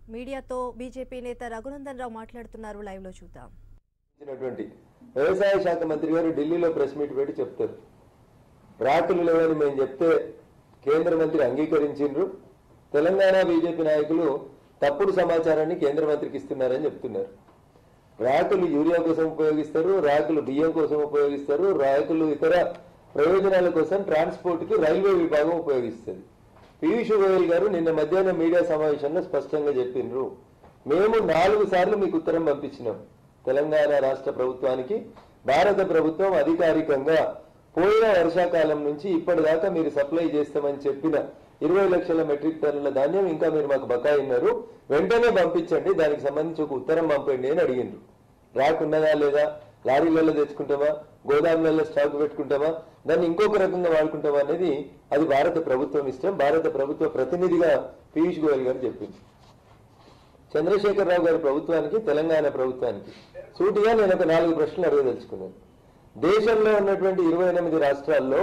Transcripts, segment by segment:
మీడియాతో బీజేపీ నేత రఘునందన్ రావు మాట్లాడుతున్నారు లైవ్ లో చూద్దాం ఇచ్చినటువంటి వ్యవసాయ శాఖ మంత్రి గారు ఢిల్లీలో ప్రెస్ మీట్ పెట్టి చెప్తారు రాకులు లేవని మేము చెప్తే కేంద్ర మంత్రి అంగీకరించిండ్రు తెలంగాణ బీజేపీ నాయకులు తప్పుడు సమాచారాన్ని కేంద్ర మంత్రికి ఇస్తున్నారని చెప్తున్నారు రాకులు యూరియా కోసం ఉపయోగిస్తారు రాకులు బియ్యం కోసం ఉపయోగిస్తారు రాకులు ఇతర ప్రయోజనాల కోసం ట్రాన్స్పోర్ట్ కి రైల్వే విభాగం ఉపయోగిస్తుంది పీయూష్ గోయల్ గారు నిన్న మధ్యాహ్నం మీడియా సమావేశంలో స్పష్టంగా చెప్పిండ్రు మేము నాలుగు సార్లు మీకు ఉత్తరం పంపించినాం తెలంగాణ రాష్ట్ర ప్రభుత్వానికి భారత ప్రభుత్వం అధికారికంగా పోయిన వర్షాకాలం నుంచి ఇప్పటిదాకా మీరు సప్లై చేస్తామని చెప్పిన ఇరవై లక్షల మెట్రిక్ టన్నుల ధాన్యం ఇంకా మీరు మాకు బకాయి ఉన్నారు వెంటనే పంపించండి దానికి సంబంధించి ఒక ఉత్తరం పంపండి అని అడిగిండ్రు రాకున్నదా లేదా లారీలలో తెచ్చుకుంటామా గోదాములలో స్టాక్ పెట్టుకుంటామా దాన్ని ఇంకొక రకంగా వాడుకుంటామా అనేది అది భారత ప్రభుత్వం ఇష్టం భారత ప్రభుత్వ ప్రతినిధిగా పీయూష్ గోయల్ గారు చెప్పింది చంద్రశేఖరరావు గారి ప్రభుత్వానికి తెలంగాణ ప్రభుత్వానికి సూటిగా నేను ఒక నాలుగు ప్రశ్నలు అడగదలుచుకున్నాను దేశంలో ఉన్నటువంటి ఇరవై ఎనిమిది రాష్ట్రాల్లో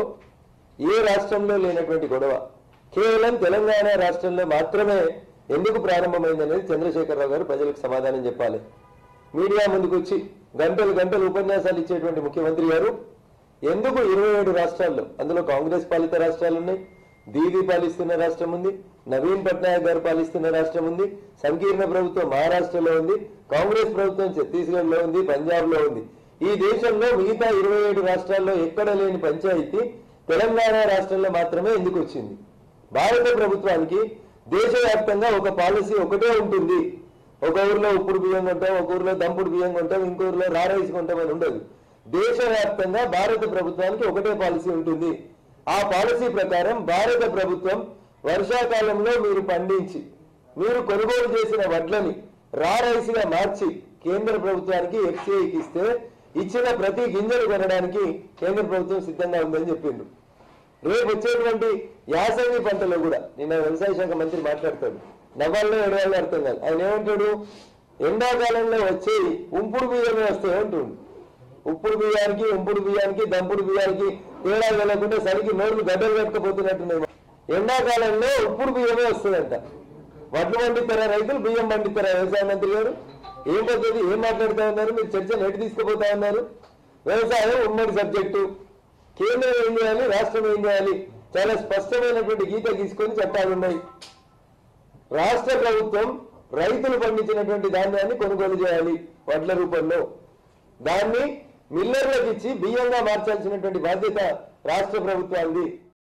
ఏ రాష్ట్రంలో లేనటువంటి గొడవ కేవలం తెలంగాణ రాష్ట్రంలో మాత్రమే ఎందుకు ప్రారంభమైందనేది చంద్రశేఖరరావు గారు ప్రజలకు సమాధానం చెప్పాలి మీడియా ముందుకు వచ్చి గంటలు గంటలు ఉపన్యాసాలు ఇచ్చేటువంటి ముఖ్యమంత్రి గారు ఎందుకు ఇరవై ఏడు రాష్ట్రాల్లో అందులో కాంగ్రెస్ పాలిత రాష్ట్రాలు ఉన్నాయి దీదీ పాలిస్తున్న రాష్ట్రం ఉంది నవీన్ పట్నాయక్ గారు పాలిస్తున్న రాష్ట్రం ఉంది సంకీర్ణ ప్రభుత్వం మహారాష్ట్రలో ఉంది కాంగ్రెస్ ప్రభుత్వం ఛత్తీస్గఢ్ లో ఉంది పంజాబ్ లో ఉంది ఈ దేశంలో మిగతా ఇరవై ఏడు రాష్ట్రాల్లో ఎక్కడ లేని పంచాయతీ తెలంగాణ రాష్ట్రంలో మాత్రమే ఎందుకు వచ్చింది భారత ప్రభుత్వానికి దేశవ్యాప్తంగా ఒక పాలసీ ఒకటే ఉంటుంది ఒక ఊర్లో ఉప్పుడు బియ్యం కొంటాం ఒక ఊర్లో దంపుడు బియ్యం కొంటాం ఇంకో ఊర్లో రా రైస్ కొంటాం అని ఉండదు దేశవ్యాప్తంగా భారత ప్రభుత్వానికి ఒకటే పాలసీ ఉంటుంది ఆ పాలసీ ప్రకారం భారత ప్రభుత్వం వర్షాకాలంలో మీరు పండించి మీరు కొనుగోలు చేసిన వడ్లని రా రైస్ గా మార్చి కేంద్ర ప్రభుత్వానికి ఎఫ్సిఐకి ఇస్తే ఇచ్చిన ప్రతి గింజలు కొనడానికి కేంద్ర ప్రభుత్వం సిద్ధంగా ఉందని చెప్పిండ్రు రేపు వచ్చేటువంటి యాసంగి పంటలో కూడా నిన్న వ్యవసాయ శాఖ మంత్రి మాట్లాడతాడు నవ్వాళ్ళలో ఎడవాళ్ళు అర్థం కాదు ఆయన ఏమంటాడు ఎండాకాలంలో వచ్చే ఉంపుడు బియ్యమే వస్తాయి అంటుండు ఉప్పుడు బియ్యానికి ఉంపుడు బియ్యానికి దంపుడు బియ్యానికి తేడా వెళ్ళకుండా సరికి నోళ్ళు గడ్డలు కట్టుకుపోతున్నట్టున్నాయి ఎండాకాలంలో ఉప్పుడు బియ్యమే వస్తుందంట వడ్లు పండిస్తారా రైతులు బియ్యం పండిస్తారా వ్యవసాయ మంత్రి గారు ఏం పద్ధతి ఏం మాట్లాడుతా ఉన్నారు మీరు చర్చను ఎటు తీసుకుపోతా ఉన్నారు వ్యవసాయం ఉమ్మడి సబ్జెక్టు కేంద్రం ఏం చేయాలి రాష్ట్రం ఏం చేయాలి చాలా స్పష్టమైనటువంటి గీత తీసుకొని చట్టాలు ఉన్నాయి రాష్ట్ర ప్రభుత్వం రైతులు పండించినటువంటి ధాన్యాన్ని కొనుగోలు చేయాలి వడ్ల రూపంలో దాన్ని మిల్లర్లకు ఇచ్చి బియ్యంగా మార్చాల్సినటువంటి బాధ్యత రాష్ట్ర ప్రభుత్వానికి